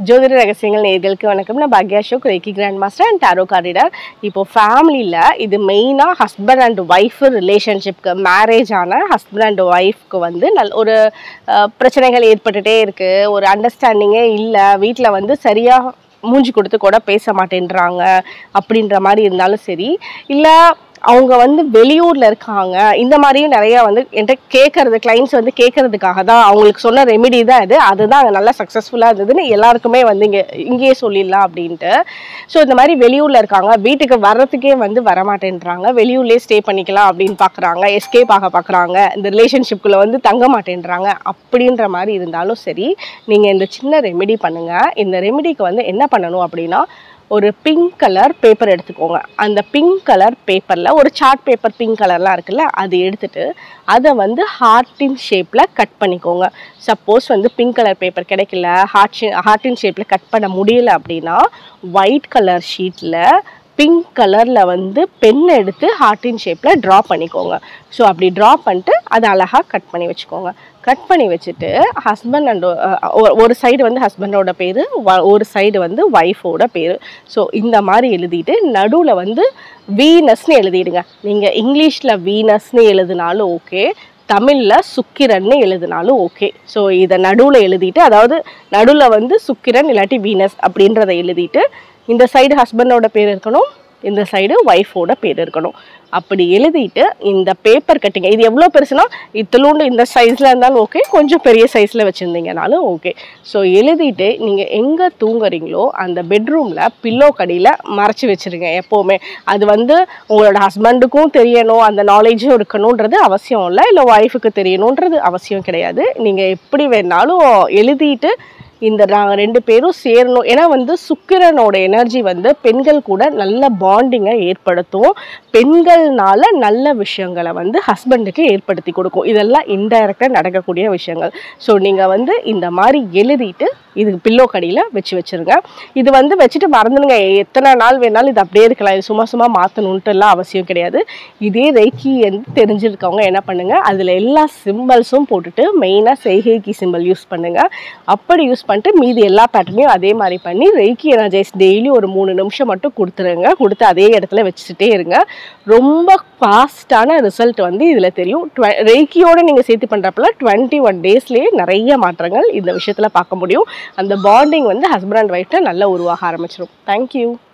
ஜோதிட ரகசியங்கள் நேர்களுக்கு வணக்கம் நான் பாக்யா Ashok reiki grand master and tarot card reader இப்போ ஃபேமிலியில் இது மெயினாக ஹஸ்பண்ட் அண்ட் ஒய்ஃப் ரிலேஷன்ஷிப்க்கு மேரேஜ் ஆன ஹஸ்பண்ட் அண்ட் ஒய்ஃப்க்கு வந்து நல் ஒரு அஹ், பிரச்சனைகள் ஏற்பட்டுட்டே இருக்குது ஒரு அண்டர்ஸ்டாண்டிங்கே இல்லை வீட்டில் வந்து சரியாக மூஞ்சி கொடுத்து கூட பேச மாட்டேன்றாங்க அப்படின்ற மாதிரி இருந்தாலும் சரி இல்லை அவங்க வந்து வெளியூர்ல இருக்காங்க இந்த மாதிரியும் நிறைய வந்து என்கிட்ட கேட்கறது கிளைண்ட்ஸ் வந்து கேட்கறதுக்காக தான் அவங்களுக்கு சொன்ன ரெமெடி தான் இது அதுதான் அங்கே நல்லா சக்ஸஸ்ஃபுல்லாக இருந்ததுன்னு எல்லாருக்குமே வந்து இங்கே இங்கேயே சொல்லிடலாம் அப்படின்ட்டு ஸோ இந்த மாதிரி வெளியூர்ல இருக்காங்க வீட்டுக்கு வர்றதுக்கே வந்து வரமாட்டேன்றாங்க வெளியூர்லேயே ஸ்டே பண்ணிக்கலாம் அப்படின்னு பார்க்குறாங்க எஸ்கேப் ஆக பார்க்குறாங்க இந்த ரிலேஷன்ஷிப்குள்ளே வந்து தங்க மாட்டேன்றாங்க அப்படின்ற மாதிரி இருந்தாலும் சரி நீங்கள் இந்த சின்ன ரெமெடி பண்ணுங்கள் இந்த ரெமெடிக்கு வந்து என்ன பண்ணணும் அப்படின்னா ஒரு பிங்க் கலர் பேப்பர் எடுத்துக்கோங்க அந்த பிங்க் கலர் பேப்பரில் ஒரு சார்ட் பேப்பர் பிங்க் கலர்லாம் இருக்குல்ல அது எடுத்துட்டு அதை வந்து ஹார்ட்டின் ஷேப்பில் கட் பண்ணிக்கோங்க சப்போஸ் வந்து பிங்க் கலர் பேப்பர் கிடைக்கல ஹார்ட் ஹார்ட்டின் ஷேப்பில் கட் பண்ண முடியல அப்படின்னா ஒயிட் கலர் ஷீட்டில் பிங்க் கலரில் வந்து பென் எடுத்து ஹார்ட்டின் ஷேப்பில் ட்ரா பண்ணிக்கோங்க ஸோ அப்படி ட்ரா பண்ணிட்டு அதை அழகாக கட் பண்ணி வச்சுக்கோங்க கட் பண்ணி வச்சுட்டு ஹஸ்பண்ட் அண்ட் ஒரு சைடு வந்து ஹஸ்பண்டோட பேர் ஒரு சைடு வந்து ஒய்ஃபோட பேர் ஸோ இந்த மாதிரி எழுதிட்டு நடுவில் வந்து வீனஸ்னு எழுதிடுங்க நீங்கள் இங்கிலீஷில் வீனஸ்னு எழுதினாலும் ஓகே தமிழில் சுக்கிரன்னு எழுதினாலும் ஓகே ஸோ இதை நடுவில் எழுதிட்டு அதாவது நடுவில் வந்து சுக்கிரன் இல்லாட்டி வீனஸ் அப்படின்றத எழுதிட்டு இந்த சைடு ஹஸ்பண்டோட பேர் இருக்கணும் இந்த சைடு ஒய்ஃபோட பேர் இருக்கணும் அப்படி எழுதிட்டு இந்த பேப்பர் கட்டிங்க இது எவ்வளோ பெருசுனா இத்தலூண்டு இந்த சைஸில் இருந்தாலும் ஓகே கொஞ்சம் பெரிய சைஸில் வச்சுருந்தீங்கனாலும் ஓகே ஸோ எழுதிட்டு நீங்கள் எங்கே தூங்குறீங்களோ அந்த பெட்ரூமில் பில்லோ கடியில் மறைச்சி வச்சுருங்க எப்போவுமே அது வந்து உங்களோட ஹஸ்பண்டுக்கும் தெரியணும் அந்த நாலேஜும் இருக்கணுன்றது அவசியம் இல்லை இல்லை ஒய்ஃபுக்கு தெரியணுன்றது அவசியம் கிடையாது நீங்கள் எப்படி வேணாலும் எழுதிட்டு இந்த நாங்கள் ரெண்டு பேரும் சேரணும் ஏன்னா வந்து சுக்கிரனோட எனர்ஜி வந்து பெண்கள் கூட நல்ல பாண்டிங்கை ஏற்படுத்தும் பெண்கள்னால நல்ல விஷயங்களை வந்து ஹஸ்பண்டுக்கு ஏற்படுத்தி கொடுக்கும் இதெல்லாம் இன்டைரக்டாக நடக்கக்கூடிய விஷயங்கள் ஸோ நீங்கள் வந்து இந்த மாதிரி எழுதிட்டு இது பில்லோ கடியில் வச்சு வச்சுருங்க இது வந்து வச்சுட்டு மறந்துடுங்க எத்தனை நாள் வேணாலும் இது அப்படியே இருக்கலாம் இது சும்மா சும்மா மாற்றணுன்ட்டு எல்லாம் அவசியம் கிடையாது இதே ரெய்கி வந்து தெரிஞ்சிருக்கவங்க என்ன பண்ணுங்க அதில் எல்லா சிம்பிள்ஸும் போட்டுட்டு மெயினாக செய்கைக்கு சிம்பிள் யூஸ் பண்ணுங்க அப்படி யூஸ் பண்ணிட்டு மீதி எல்லா பேட்டர்னையும் அதே மாதிரி பண்ணி ரெய்கி எனர்ஜைஸ் டெய்லி ஒரு மூணு நிமிஷம் மட்டும் கொடுத்துருங்க கொடுத்து அதே இடத்துல வச்சுட்டே இருங்க ரொம்ப ஃபாஸ்ட்டான ரிசல்ட் வந்து இதில் தெரியும் டுவ ரெய்கியோட நீங்கள் சேர்த்து பண்ணுறப்பல டுவெண்ட்டி ஒன் டேஸ்லேயே நிறைய மாற்றங்கள் இந்த விஷயத்தில் பார்க்க முடியும் அந்த பாண்டிங் வந்து ஹஸ்பண்ட் அண்ட் ஒய்ஃப்ல நல்லா உருவாக ஆரம்பிச்சிடும் தேங்க்யூ